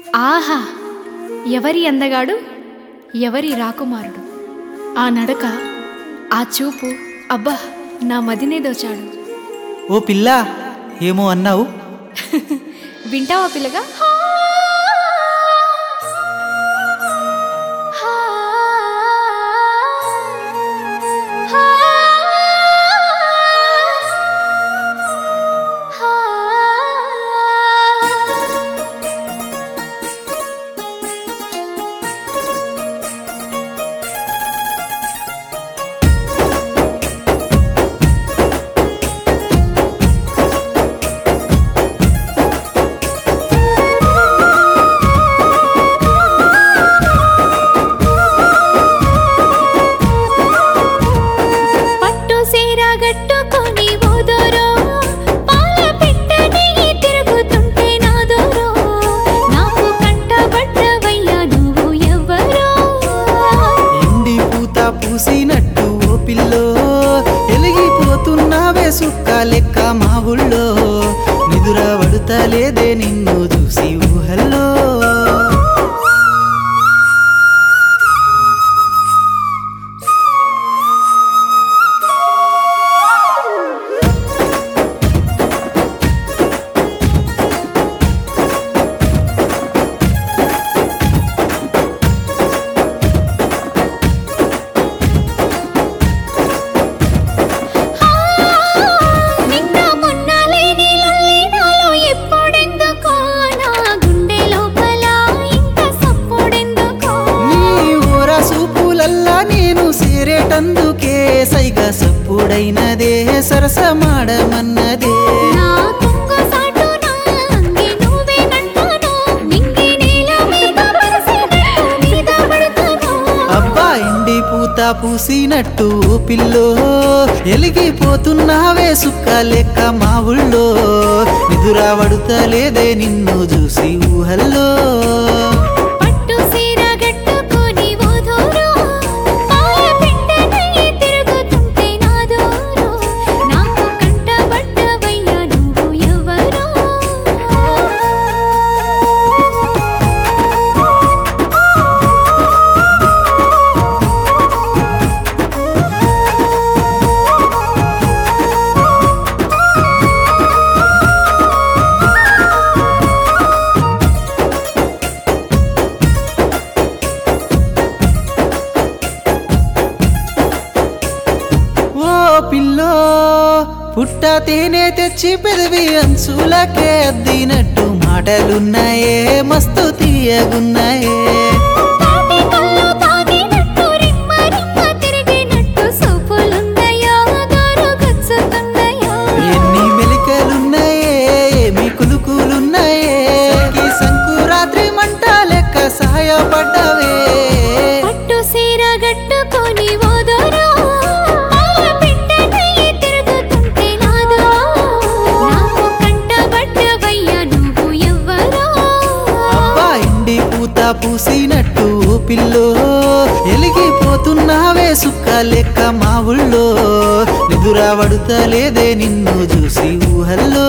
ఆహా ఎవరి అందగాడు ఎవరి రాకుమారుడు ఆ నడక ఆ చూపు అబ్బా నా మదినే దోచాడు ఓ పిల్ల ఏమో అన్నావు వింటావా పిల్లగా పట్టు సీర గట్టుకొని ఓదోరో పాల పిట్టని తిరుగుతుంటే నాదోరో నాకు కంటబడ్డవయ్యా నువ్వు ఎవ్వరో ఎండి పూత పూసినట్టు ఓ పిల్లో ఎలిగిపోతున్నావే సుక్క లెక్క మా ఊళ్ళో నిదుర పడుతలేదే నిన్ను చూసి ఊహల్లో నిన్న మొన్న లేని లొల్లి నాలో ఎప్పుడెందుకో నా గుండె లోపల ఇంత సప్పుడెందుకో నీ ఊర సూపులల్లా నేను సేరేటందుకే సైగ సప్పుడైనదే సరసమాడమన్నదే నా కొంగు సాటున అంగి నువ్వేనంటాను నింగి నేల మీద పరిసినట్టు మీద పడతాను అబ్బా ఎండి పూత పూసినట్టు ఓ పిల్లో ఎలిగిపోతున్నావే సుక్క లెక్క మా ఊళ్ళో నిదురా పడుతలేదే నిన్ను చూసి ఊహల్లో పట్టు సీర గట్టుకొని ఓదోరో పాల పిట్టనై తిరుగుతుంటే నాదోరో నాకు కంటబడ్డవయ్యా నువ్వు ఎవరో ఓ పిల్లో పుట్ట తేనె తెచ్చి పెదవి అంచులకే అద్దినట్టు మాటలున్నాయే మస్తు తీయగున్నాయే తాటి కళ్ళు తాగినట్టు రిమ్మ రిమ్మ తిరిగినట్టు సూపులుందయా దారు గుచ్చుతుందయా ఎన్ని మెలికలున్నాయే ఏమి కులుకులున్నాయే ఈ సంకురాత్రి మంట లెక్క సహాయపడ్డవే పట్టు సీర గట్టుకొని ఓదోరో పాల పిట్టనై తిరుగుతుంటే నాదో నాకు కంటబడ్డవయ్యా నువ్వు ఎవ్వరో అబ్బా ఎండి పూత పూసినట్టు ఓ పిల్లో ఎలిగిపోతున్నావే సుక్క లెక్క మా ఊళ్ళో నిదురా పడుతలేదే నిన్ను చూసి ఊహల్లో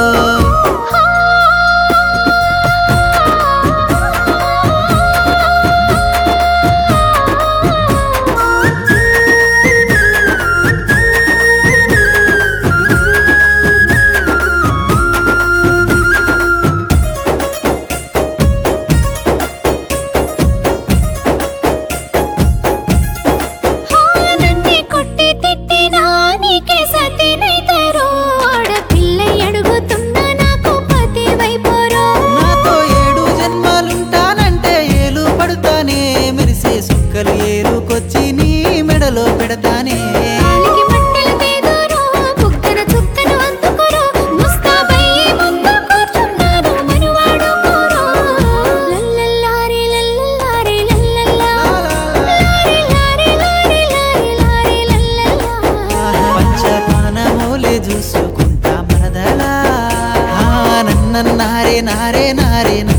నన్నే కొట్టి తిట్టినా నీకే సతినైతారో ఆడపిల్ల అడుగుతున్నా నాకు పతి వైపోరో నాతో ఏడు జన్మాలుంటానంటే ఏలు పడుతానే మెరిసే సుక్కలు ఏలుకొచ్చి నీ మెడలో పెడతానే కాలికి మట్టెలు తేదోరో బుగ్గన చుక్కను అందుకోరో ముస్తాబయ్యి ముందు కూర్చున్నాను మనువాడు కోరో లల్లల్లారి లల్లల్లారి లల్లల్లా లారి లారి లారి లారి లారి లల్లల్లా పంచపానమోలే చూసుకుంటా మరదలా ఆ, నన్నన్నారే నారే నారే